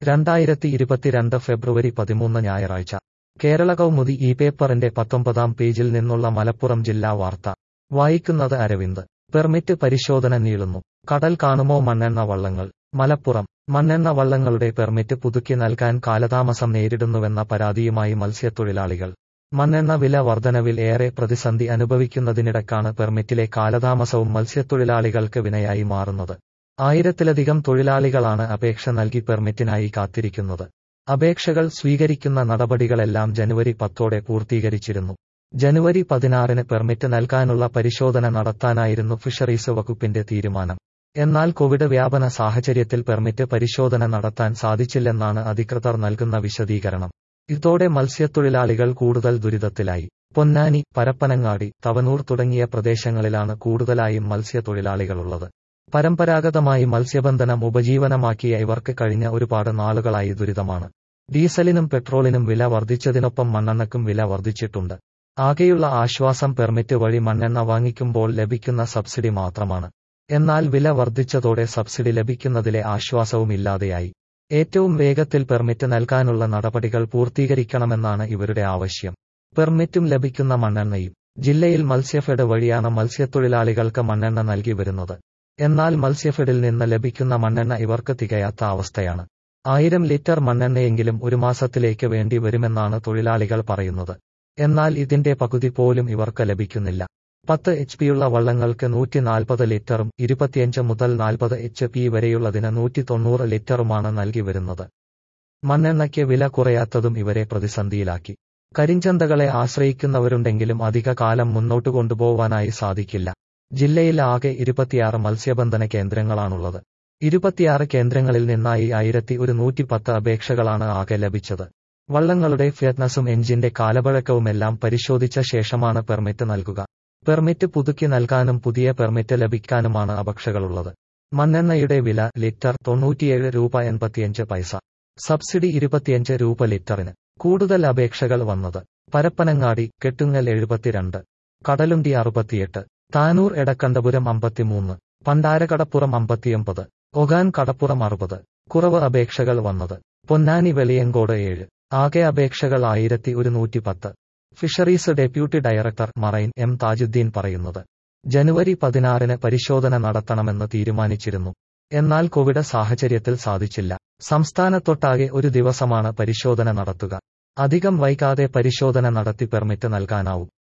രണ്ടായിരത്തി ഇരുപത്തിരണ്ട് ഫെബ്രുവരി പതിമൂന്ന് ഞായറാഴ്ച കേരള കൗമുദി ഈ പേപ്പറിന്റെ പത്തൊമ്പതാം പേജിൽ നിന്നുള്ള മലപ്പുറം ജില്ലാ വാർത്ത വായിക്കുന്നത് അരവിന്ദ് പെർമിറ്റ് പരിശോധന നീളുന്നു കടൽ കാണുമോ മണ്ണെണ്ണ വള്ളങ്ങൾ മലപ്പുറം മണ്ണെണ്ണ വള്ളങ്ങളുടെ പെർമിറ്റ് പുതുക്കി നൽകാൻ കാലതാമസം നേരിടുന്നുവെന്ന പരാതിയുമായി മത്സ്യത്തൊഴിലാളികൾ മണ്ണെണ്ണ വില വർധനവിൽ ഏറെ പ്രതിസന്ധി അനുഭവിക്കുന്നതിനിടക്കാണ് പെർമിറ്റിലെ കാലതാമസവും മത്സ്യത്തൊഴിലാളികൾക്ക് വിനയായി മാറുന്നത് ആയിരത്തിലധികം തൊഴിലാളികളാണ് അപേക്ഷ നൽകി പെർമിറ്റിനായി കാത്തിരിക്കുന്നത് അപേക്ഷകൾ സ്വീകരിക്കുന്ന നടപടികളെല്ലാം ജനുവരി പത്തോടെ പൂർത്തീകരിച്ചിരുന്നു ജനുവരി പതിനാറിന് പെർമിറ്റ് നൽകാനുള്ള പരിശോധന നടത്താനായിരുന്നു ഫിഷറീസ് വകുപ്പിന്റെ തീരുമാനം എന്നാൽ കോവിഡ് വ്യാപന സാഹചര്യത്തിൽ പെർമിറ്റ് പരിശോധന നടത്താൻ സാധിച്ചില്ലെന്നാണ് അധികൃതർ നൽകുന്ന വിശദീകരണം ഇതോടെ മത്സ്യത്തൊഴിലാളികൾ കൂടുതൽ ദുരിതത്തിലായി പൊന്നാനി പരപ്പനങ്ങാടി തവനൂർ തുടങ്ങിയ പ്രദേശങ്ങളിലാണ് കൂടുതലായും മത്സ്യത്തൊഴിലാളികളുള്ളത് പരമ്പരാഗതമായി മത്സ്യബന്ധനം ഉപജീവനമാക്കിയ ഇവർക്ക് കഴിഞ്ഞ ഒരുപാട് നാളുകളായി ദുരിതമാണ് ഡീസലിനും പെട്രോളിനും വില വർദ്ധിച്ചതിനൊപ്പം മണ്ണെണ്ണയ്ക്കും വില വർദ്ധിച്ചിട്ടുണ്ട് ആകെയുള്ള ആശ്വാസം പെർമിറ്റ് വഴി മണ്ണെണ്ണ വാങ്ങിക്കുമ്പോൾ ലഭിക്കുന്ന സബ്സിഡി മാത്രമാണ് എന്നാൽ വില വർദ്ധിച്ചതോടെ സബ്സിഡി ലഭിക്കുന്നതിലെ ആശ്വാസവും ഇല്ലാതെയായി ഏറ്റവും വേഗത്തിൽ പെർമിറ്റ് നൽകാനുള്ള നടപടികൾ പൂർത്തീകരിക്കണമെന്നാണ് ഇവരുടെ ആവശ്യം പെർമിറ്റും ലഭിക്കുന്ന മണ്ണെണ്ണയും ജില്ലയിൽ മത്സ്യഫെഡ് വഴിയാണ് മത്സ്യത്തൊഴിലാളികൾക്ക് മണ്ണെണ്ണ നൽകി വരുന്നത് എന്നാൽ മത്സ്യഫെഡിൽ നിന്ന് ലഭിക്കുന്ന മണ്ണെണ്ണ ഇവർക്ക് തികയാത്ത അവസ്ഥയാണ് ആയിരം ലിറ്റർ മണ്ണെണ്ണയെങ്കിലും ഒരു മാസത്തിലേക്ക് വേണ്ടി വരുമെന്നാണ് തൊഴിലാളികൾ പറയുന്നത് എന്നാൽ ഇതിന്റെ പകുതി പോലും ഇവർക്ക് ലഭിക്കുന്നില്ല പത്ത് എച്ച് പിയുള്ള വള്ളങ്ങൾക്ക് നൂറ്റി നാൽപ്പത് ലിറ്ററും ഇരുപത്തിയഞ്ച് മുതൽ നാൽപ്പത് എച്ച് പി വരെയുള്ളതിന് നൂറ്റി തൊണ്ണൂറ് ലിറ്ററുമാണ് നൽകി വരുന്നത് മണ്ണെണ്ണയ്ക്ക് വില കുറയാത്തതും ഇവരെ പ്രതിസന്ധിയിലാക്കി കരിഞ്ചന്തകളെ ആശ്രയിക്കുന്നവരുണ്ടെങ്കിലും അധിക കാലം മുന്നോട്ട് കൊണ്ടുപോവാനായി സാധിക്കില്ല ജില്ലയിൽ ആകെ ഇരുപത്തിയാറ് മത്സ്യബന്ധന കേന്ദ്രങ്ങളാണുള്ളത് ഇരുപത്തിയാറ് കേന്ദ്രങ്ങളിൽ നിന്നായി ആയിരത്തി ഒരുന്നൂറ്റി പത്ത് അപേക്ഷകളാണ് ആകെ ലഭിച്ചത് വള്ളങ്ങളുടെ ഫിറ്റ്നസും എഞ്ചിന്റെ കാലപഴക്കവുമെല്ലാം പരിശോധിച്ച ശേഷമാണ് പെർമിറ്റ് നൽകുക പെർമിറ്റ് പുതുക്കി നൽകാനും പുതിയ പെർമിറ്റ് ലഭിക്കാനുമാണ് അപേക്ഷകളുള്ളത് മണ്ണെണ്ണയുടെ വില ലിറ്റർ തൊണ്ണൂറ്റിയേഴ് രൂപ എൺപത്തിയഞ്ച് പൈസ സബ്സിഡി ഇരുപത്തിയഞ്ച് രൂപ ലിറ്ററിന് കൂടുതൽ അപേക്ഷകൾ വന്നത് പരപ്പനങ്ങാടി കെട്ടുങ്ങൽ എഴുപത്തിരണ്ട് കടലുണ്ടി അറുപത്തിയെട്ട് താനൂർ എടക്കണ്ടപുരം അമ്പത്തിമൂന്ന് പണ്ടാരകടപ്പുറം അമ്പത്തിയൊമ്പത് ഒഗാൻ കടപ്പുറം അറുപത് കുറവ് അപേക്ഷകൾ വന്നത് പൊന്നാനി വെളിയങ്കോട് ഏഴ് ആകെ അപേക്ഷകൾ ആയിരത്തി ഒരുന്നൂറ്റി പത്ത് fisheries deputy director marine M Thajudheen പറയുന്നത് ജനുവരി പതിനാറിന് പരിശോധന നടത്തണമെന്ന് തീരുമാനിച്ചിരുന്നു എന്നാൽ കോവിഡ് സാഹചര്യത്തിൽ സാധിച്ചില്ല സംസ്ഥാനത്തൊട്ടാകെ ഒരു ദിവസമാണ് പരിശോധന നടത്തുക അധികം വൈകാതെ പരിശോധന നടത്തി പെർമിറ്റ് നൽകാനാവും